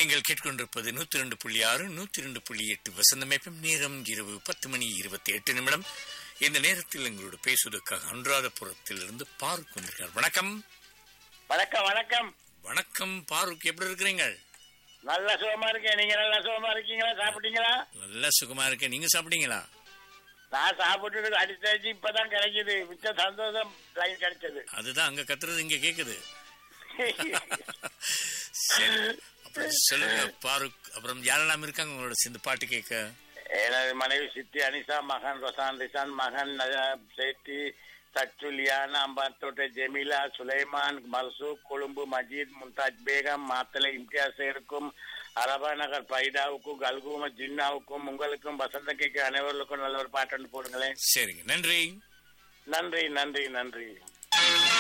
நீங்கள் கேட்கொண்டிருப்பது நூத்தி ரெண்டு புள்ளி ஆறு நூத்தி ரெண்டு புள்ளி எட்டு வசந்தமேப்பம் நேரம் இரவு பத்து மணி இருபத்தி எட்டு நிமிடம் இந்த நேரத்தில் எங்களோடு பேசுவதற்காக அனுராதபுரத்திலிருந்து பாருக் வந்திருக்கார் வணக்கம் வணக்கம் வணக்கம் வணக்கம் பாருக் எப்படி இருக்கிறீங்க நல்ல சுகமா இருக்கேன் நீங்க நல்ல சுகமா இருக்கீங்களா சாப்பிட்டீங்களா நல்ல சுகமா இருக்கேன் நீங்க சாப்பிட்டீங்களா நான் சாப்பிட்டுட்டு அடிச்சாச்சு இப்பதான் கிடைக்குது மிச்ச சந்தோஷம் லைன் கிடைச்சது அதுதான் அங்க கத்துறது இங்க கேக்குது சரி அப்புறம் சொல்லுங்க பாருக் அப்புறம் யாரெல்லாம் இருக்காங்க உங்களோட சேர்ந்து பாட்டு கேட்க எனது மனைவி சித்தி அனிசா மகன் ரொசான் ரிசான் மகன் நஜ- சேத்தி சச்சு லியானா அம்பாத்தோட்ட ஜெமிலா சுலைமான் மர்சூக் கொழும்பு மஜீத் மும்தாஜ் பேகம் மாத்தலை இம்தியாஸ் இருக்கும் அரபா நகர் பைடாவுக்கும் கல்கும ஜின்னாவுக்கும் உங்களுக்கும் வசந்த கேக்கு அனைவருக்கும் நல்ல ஒரு பாட்டு ஒன்று போடுங்களேன் சரிங்க நன்றி நன்றி நன்றி நன்றி